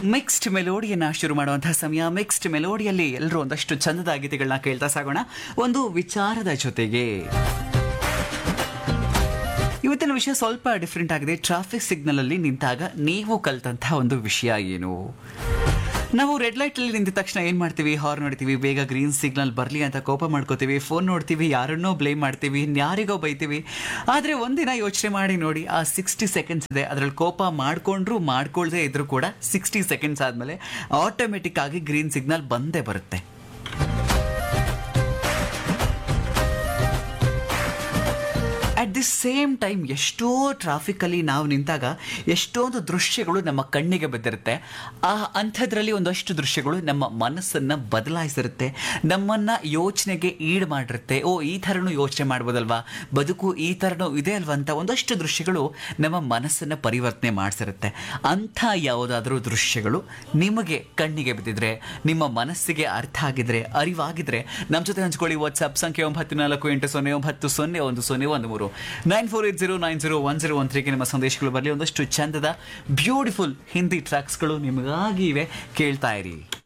mixed ಮೆಲೋಡಿಯನ್ನ ಶುರು ಮಾಡುವಂತಹ ಸಮಯ ಮಿಕ್ಸ್ಡ್ ಮೆಲೋಡಿಯಲ್ಲಿ ಎಲ್ಲರೂ ಒಂದಷ್ಟು ಚಂದದ ಗೀತೆಗಳನ್ನ ಕೇಳ್ತಾ ಸಾಗೋಣ ಒಂದು ವಿಚಾರದ ಜೊತೆಗೆ ಇವತ್ತಿನ ವಿಷಯ ಸ್ವಲ್ಪ ಡಿಫ್ರೆಂಟ್ ಆಗಿದೆ ಟ್ರಾಫಿಕ್ ಸಿಗ್ನಲ್ ಅಲ್ಲಿ ನಿಂತಾಗ ನೀವು ಕಲ್ತಂತಹ ಒಂದು ವಿಷಯ ಏನು ನಾವು ರೆಡ್ ಲೈಟ್ ಅಲ್ಲಿ ನಿಂತ ತಕ್ಷಣ ಏನ್ ಮಾಡ್ತೀವಿ ಹಾರ್ನ್ ನೋಡ್ತೀವಿ ಬೇಗ ಗ್ರೀನ್ ಸಿಗ್ನಲ್ ಬರ್ಲಿ ಅಂತ ಕೋಪ ಮಾಡ್ಕೋತೀವಿ ಫೋನ್ ನೋಡ್ತೀವಿ ಯಾರನ್ನೋ ಬ್ಲೇಮ್ ಮಾಡ್ತೀವಿ ಯಾರಿಗೋ ಬೈತೀವಿ ಆದ್ರೆ ಒಂದಿನ ಯೋಚನೆ ಮಾಡಿ ನೋಡಿ ಆ ಸಿಕ್ಸ್ಟಿ ಸೆಕೆಂಡ್ಸ್ ಇದೆ ಅದ್ರಲ್ಲಿ ಕೋಪ ಮಾಡ್ಕೊಂಡ್ರು ಮಾಡ್ಕೊಳ್ದೇ ಇದ್ರು ಕೂಡ ಸಿಕ್ಸ್ಟಿ ಸೆಕೆಂಡ್ಸ್ ಆದ್ಮೇಲೆ ಆಟೋಮೆಟಿಕ್ ಆಗಿ ಗ್ರೀನ್ ಸಿಗ್ನಲ್ ಬಂದೇ ಬರುತ್ತೆ ಅಟ್ ದಿ ಸೇಮ್ ಟೈಮ್ ಎಷ್ಟೋ ಟ್ರಾಫಿಕಲ್ಲಿ ನಾವು ನಿಂತಾಗ ಎಷ್ಟೊಂದು ದೃಶ್ಯಗಳು ನಮ್ಮ ಕಣ್ಣಿಗೆ ಬಿದ್ದಿರುತ್ತೆ ಆ ಅಂಥದ್ರಲ್ಲಿ ಒಂದಷ್ಟು ದೃಶ್ಯಗಳು ನಮ್ಮ ಮನಸ್ಸನ್ನು ಬದಲಾಯಿಸಿರುತ್ತೆ ನಮ್ಮನ್ನು ಯೋಚನೆಗೆ ಈಡು ಮಾಡಿರುತ್ತೆ ಓ ಈ ಥರನೂ ಯೋಚನೆ ಮಾಡ್ಬೋದಲ್ವಾ ಬದುಕು ಈ ಥರನೂ ಇದೆ ಅಲ್ವಾ ಅಂತ ಒಂದಷ್ಟು ದೃಶ್ಯಗಳು ನಮ್ಮ ಮನಸ್ಸನ್ನು ಪರಿವರ್ತನೆ ಮಾಡಿಸಿರುತ್ತೆ ಅಂಥ ಯಾವುದಾದ್ರೂ ದೃಶ್ಯಗಳು ನಿಮಗೆ ಕಣ್ಣಿಗೆ ಬಿದ್ದಿದ್ರೆ ನಿಮ್ಮ ಮನಸ್ಸಿಗೆ ಅರ್ಥ ಆಗಿದ್ರೆ ಅರಿವಾಗಿದ್ರೆ ನಮ್ಮ ಜೊತೆ ಹಂಚ್ಕೊಳ್ಳಿ ವಾಟ್ಸ್ಆಪ್ ಸಂಖ್ಯೆ ಒಂಬತ್ತು ನಾಲ್ಕು ಎಂಟು ಸೊನ್ನೆ ಒಂಬತ್ತು ಸೊನ್ನೆ ಒಂದು ಸೊನ್ನೆ ಒಂದು ಮೂರು nine four eight zero nine zero one zero one ತ್ರೀಗೆ ನಿಮ್ಮ ಸಂದೇಶಗಳು ಬರಲಿ ಒಂದಷ್ಟು ಚಂದದ ಬ್ಯೂಟಿಫುಲ್ ಹಿಂದಿ ಟ್ರ್ಯಾಕ್ಸ್ಗಳು ನಿಮಗಾಗಿ ಇವೆ ಕೇಳ್ತಾ ಇರಿ